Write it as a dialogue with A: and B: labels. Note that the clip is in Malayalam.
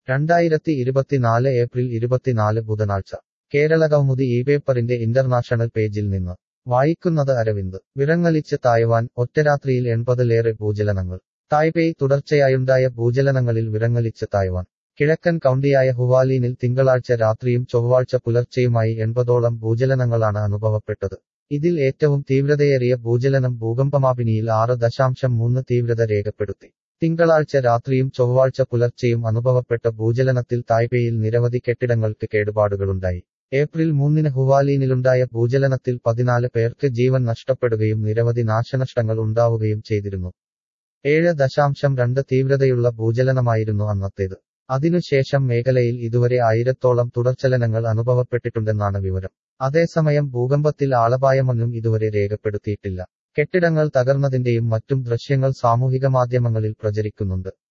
A: രണ്ടായിരത്തി ഇരുപത്തിനാല് ഏപ്രിൽ ഇരുപത്തിനാല് ബുധനാഴ്ച കേരള കൗമുദി ഈ പേപ്പറിന്റെ ഇന്റർനാഷണൽ പേജിൽ നിന്ന് വായിക്കുന്നത് അരവിന്ദ് വിറങ്ങലിച്ച് തായ്വാൻ ഒറ്റരാത്രിയിൽ എൺപതിലേറെ ഭൂചലനങ്ങൾ തായ്പേയ് തുടർച്ചയായുണ്ടായ ഭൂചലനങ്ങളിൽ വിറങ്ങലിച്ച് തായ്വാൻ കിഴക്കൻ കൗണ്ടിയായ ഹുവാലീനിൽ തിങ്കളാഴ്ച രാത്രിയും ചൊവ്വാഴ്ച പുലർച്ചെയുമായി എൺപതോളം ഭൂചലനങ്ങളാണ് അനുഭവപ്പെട്ടത് ഇതിൽ ഏറ്റവും തീവ്രതയേറിയ ഭൂചലനം ഭൂകമ്പമാപിനിയിൽ ആറ് ദശാംശം മൂന്ന് തീവ്രത രേഖപ്പെടുത്തി തിങ്കളാഴ്ച രാത്രിയും ചൊവ്വാഴ്ച പുലർച്ചെയും അനുഭവപ്പെട്ട ഭൂചലനത്തിൽ തായ്പേയിൽ നിരവധി കെട്ടിടങ്ങൾക്ക് കേടുപാടുകളുണ്ടായി ഏപ്രിൽ മൂന്നിന് ഹുവാലീനിലുണ്ടായ ഭൂചലനത്തിൽ പതിനാല് പേർക്ക് ജീവൻ നഷ്ടപ്പെടുകയും നിരവധി നാശനഷ്ടങ്ങൾ ഉണ്ടാവുകയും ചെയ്തിരുന്നു ഏഴ് ദശാംശം രണ്ട് തീവ്രതയുള്ള ഭൂചലനമായിരുന്നു അന്നത്തേത് അതിനുശേഷം മേഖലയിൽ ഇതുവരെ ആയിരത്തോളം തുടർചലനങ്ങൾ അനുഭവപ്പെട്ടിട്ടുണ്ടെന്നാണ് വിവരം അതേസമയം ഭൂകമ്പത്തിൽ ആളപായമൊന്നും ഇതുവരെ രേഖപ്പെടുത്തിയിട്ടില്ല കെട്ടിടങ്ങൾ തകർന്നതിന്റെയും മറ്റും ദൃശ്യങ്ങൾ സാമൂഹിക മാധ്യമങ്ങളിൽ പ്രചരിക്കുന്നുണ്ട്